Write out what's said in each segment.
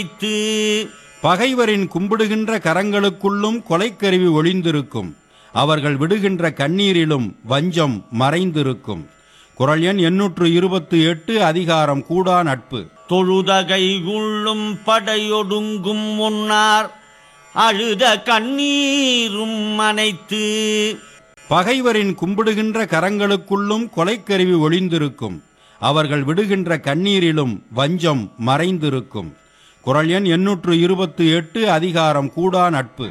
வைத்து பகைவரின் கும்பிடுகின்ற கரங்களுக்குள்ளும் கொலைக்கருவி ஒளிந்திருக்கும் அவர்கள் விடுகின்ற கண்ணீரிலும் வஞ்சம் மறைந்திருக்கும் குரல் எண் எண்ணூற்று இருபத்தி எட்டு அதிகாரம் கூடா நட்பு தொழுதகை உள்ளும் படையொடுங்கும் முன்னார் அழுத கண்ணீரும் அனைத்து பகைவரின் கும்பிடுகின்ற கரங்களுக்குள்ளும் கொலைக்கருவி ஒளிந்திருக்கும் அவர்கள் விடுகின்ற கண்ணீரிலும் வஞ்சம் மறைந்திருக்கும் குரல் எண் எண்ணூற்று இருபத்தி எட்டு அதிகாரம் கூடா நட்பு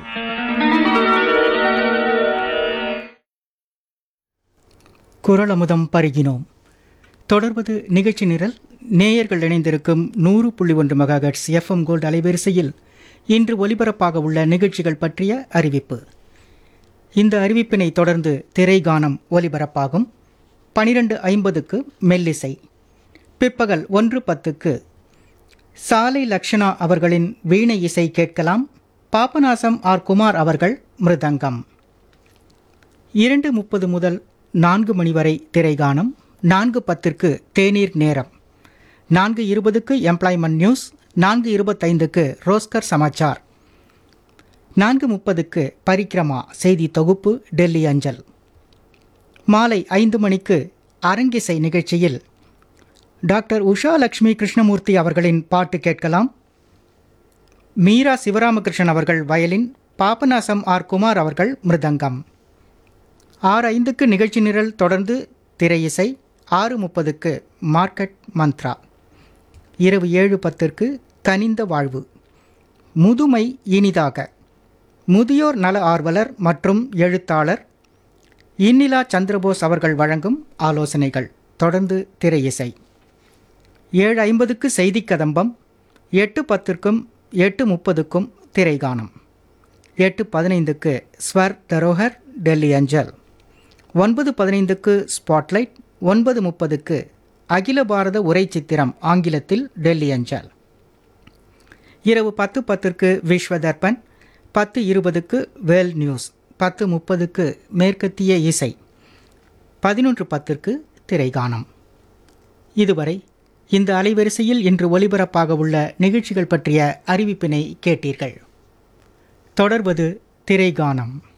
குரல் அமுதம் பருகினோம் தொடர்வது நிகழ்ச்சி நிரல் நேயர்கள் இணைந்திருக்கும் நூறு புள்ளி ஒன்று மெகாஹெட்ஸ் எஃப்எம் கோல்டு அலைவரிசையில் இன்று ஒலிபரப்பாக உள்ள நிகழ்ச்சிகள் பற்றிய அறிவிப்பு இந்த அறிவிப்பினை தொடர்ந்து திரைகானம் ஒலிபரப்பாகும் பனிரெண்டு ஐம்பதுக்கு மெல்லிசை பிற்பகல் ஒன்று பத்துக்கு சாலை லக்ஷணா அவர்களின் வீணை இசை கேட்கலாம் பாபநாசம் ஆர் குமார் அவர்கள் மிருதங்கம் இரண்டு முப்பது முதல் நான்கு மணி வரை திரைகானம் நான்கு பத்திற்கு தேநீர் நேரம் நான்கு இருபதுக்கு எம்ப்ளாய்மெண்ட் நியூஸ் நான்கு இருபத்தைந்துக்கு ரோஸ்கர் சமாச்சார் நான்கு முப்பதுக்கு பரிக்ரமா செய்தி தொகுப்பு டெல்லி அஞ்சல் மாலை ஐந்து மணிக்கு அரங்கிசை நிகழ்ச்சியில் டாக்டர் உஷா லக்ஷ்மி கிருஷ்ணமூர்த்தி அவர்களின் பாட்டு கேட்கலாம் மீரா சிவராமகிருஷ்ணன் அவர்கள் வயலின் பாபநாசம் ஆர் குமார் அவர்கள் மிருதங்கம் ஆறு ஐந்துக்கு நிகழ்ச்சி நிரல் தொடர்ந்து திரையிசை ஆறு முப்பதுக்கு மார்க்கெட் மந்த்ரா இரவு ஏழு பத்திற்கு கனிந்த வாழ்வு முதுமை இனிதாக முதியோர் நல ஆர்வலர் மற்றும் எழுத்தாளர் இன்னிலா சந்திரபோஸ் அவர்கள் வழங்கும் ஆலோசனைகள் தொடர்ந்து திரையிசை ஏழு ஐம்பதுக்கு செய்தி கதம்பம் எட்டு பத்திற்கும் எட்டு முப்பதுக்கும் திரைகானம் எட்டு பதினைந்துக்கு ஸ்வர் தரோஹர் டெல்லி அஞ்சல் ஒன்பது பதினைந்துக்கு ஸ்பாட்லைட் ஒன்பது முப்பதுக்கு அகில பாரத உரை சித்திரம் ஆங்கிலத்தில் டெல்லி அஞ்சல் இரவு பத்து பத்திற்கு விஸ்வ தர்பன் பத்து இருபதுக்கு வேல் நியூஸ் பத்து முப்பதுக்கு மேற்கத்திய இசை பதினொன்று பத்திற்கு திரைகானம் இதுவரை இந்த அலைவரிசையில் இன்று ஒலிபரப்பாக உள்ள நிகழ்ச்சிகள் பற்றிய அறிவிப்பினை கேட்டீர்கள் தொடர்வது திரைகானம்